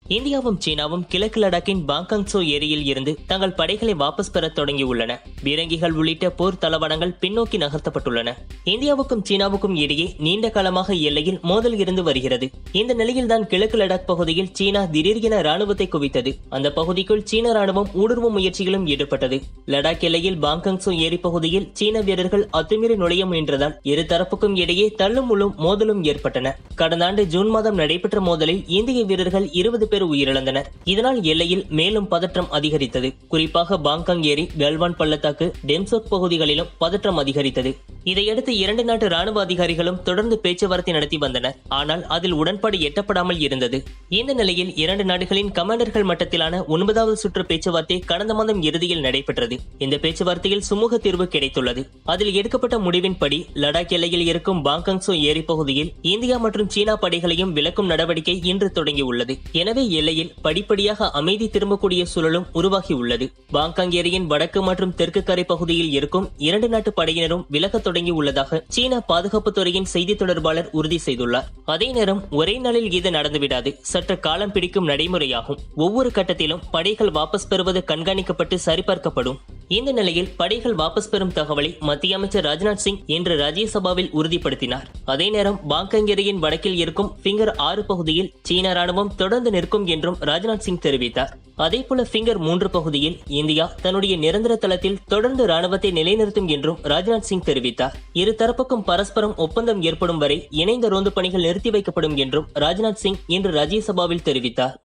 இந்தியாவும் சீனாவும் கிழக்கு லடாக்கின் பாங்காங் சோ ஏரியில் இருந்து தங்கள் படைகளை வாபஸ் பெற தொடங்கியுள்ளன பீரங்கிகள் உள்ளிட்ட போர் தளவாடங்கள் பின்னோக்கி நகர்த்தப்பட்டுள்ளன இந்தியாவுக்கும் சீனாவுக்கும் இடையே நீண்ட காலமாக எல்லையில் மோதல் இருந்து வருகிறது இந்த நிலையில்தான் கிழக்கு லடாக் பகுதியில் சீனா திடீரென ராணுவத்தை குவித்தது அந்த பகுதிக்குள் சீன ராணுவம் ஊடுருவ முயற்சிகளும் ஈடுபட்டது லடாக் எல்லையில் பாங்காங் சோ ஏரி பகுதியில் சீன வீரர்கள் அத்துமீறி நுழைய முயன்றதால் இரு தரப்புக்கும் இடையே தள்ளுமுள்ளும் மோதலும் ஏற்பட்டன கடந்த ஆண்டு ஜூன் மாதம் நடைபெற்ற மோதலில் இந்திய வீரர்கள் இருபது பேர் உயிரிழந்தனர் இதனால் எல்லையில் மேலும் பதற்றம் அதிகரித்தது குறிப்பாக பாங்காங் ஏரி கல்வான் பள்ளத்தாக்கு டெம்சோக் பகுதிகளிலும் பதற்றம் அதிகரித்தது இதையடுத்து இரண்டு நாட்டு ராணுவ அதிகாரிகளும் தொடர்ந்து பேச்சுவார்த்தை நடத்தி வந்தனர் ஆனால் அதில் உடன்பாடு எட்டப்படாமல் இருந்தது இந்த நிலையில் இரண்டு நாடுகளின் கமாண்டர்கள் மட்டத்திலான ஒன்பதாவது சுற்று பேச்சுவார்த்தை கடந்த மாதம் இறுதியில் நடைபெற்றது இந்த பேச்சுவார்த்தையில் சுமூக தீர்வு கிடைத்துள்ளது அதில் எடுக்கப்பட்ட முடிவின்படி லடாக் எல்லையில் இருக்கும் பாங்காங்சோ ஏரி பகுதியில் இந்தியா மற்றும் சீனா படைகளையும் விலக்கும் நடவடிக்கை இன்று தொடங்கியுள்ளது எனவே எல்லையில் படிப்படியாக அமைதி திரும்பக்கூடிய சூழலும் உருவாகியுள்ளது பாங்காங் ஏரியின் வடக்கு மற்றும் தெற்கு கரை பகுதியில் இருக்கும் இரண்டு நாட்டு படையினரும் விலகத் தொடங்கி உள்ளதாக சீன பாதுகாப்புத் துறையின் செய்தி தொடர்பாளர் உறுதி செய்துள்ளார் அதே நேரம் ஒரே நாளில் இது நடந்துவிடாது சற்று காலம் பிடிக்கும் நடைமுறையாகும் ஒவ்வொரு கட்டத்திலும் படைகள் வாபஸ் பெறுவது கண்காணிக்கப்பட்டு சரிபார்க்கப்படும் இந்த நிலையில் படைகள் வாபஸ் பெறும் தகவலை மத்திய அமைச்சர் ராஜ்நாத் சிங் இன்று ராஜ்யசபாவில் உறுதிப்படுத்தினார் அதே நேரம் பாங்காங் ஏரியின் வடக்கில் இருக்கும் பிங்கர் ஆறு பகுதியில் சீன ராணுவம் தொடர்ந்து நிற்கும் என்றும் ராஜ்நாத் சிங் தெரிவித்தார் அதேபோல பிங்கர் மூன்று பகுதியில் இந்தியா தன்னுடைய நிரந்தர தளத்தில் தொடர்ந்து ராணுவத்தை நிலைநிறுத்தும் என்றும் ராஜ்நாத் சிங் தெரிவித்தார் இரு தரப்புக்கும் பரஸ்பரம் ஒப்பந்தம் ஏற்படும் வரை இணைந்த ரோந்து பணிகள் நிறுத்தி வைக்கப்படும் என்றும் ராஜ்நாத் சிங் இன்று ராஜ்யசபாவில் தெரிவித்தார்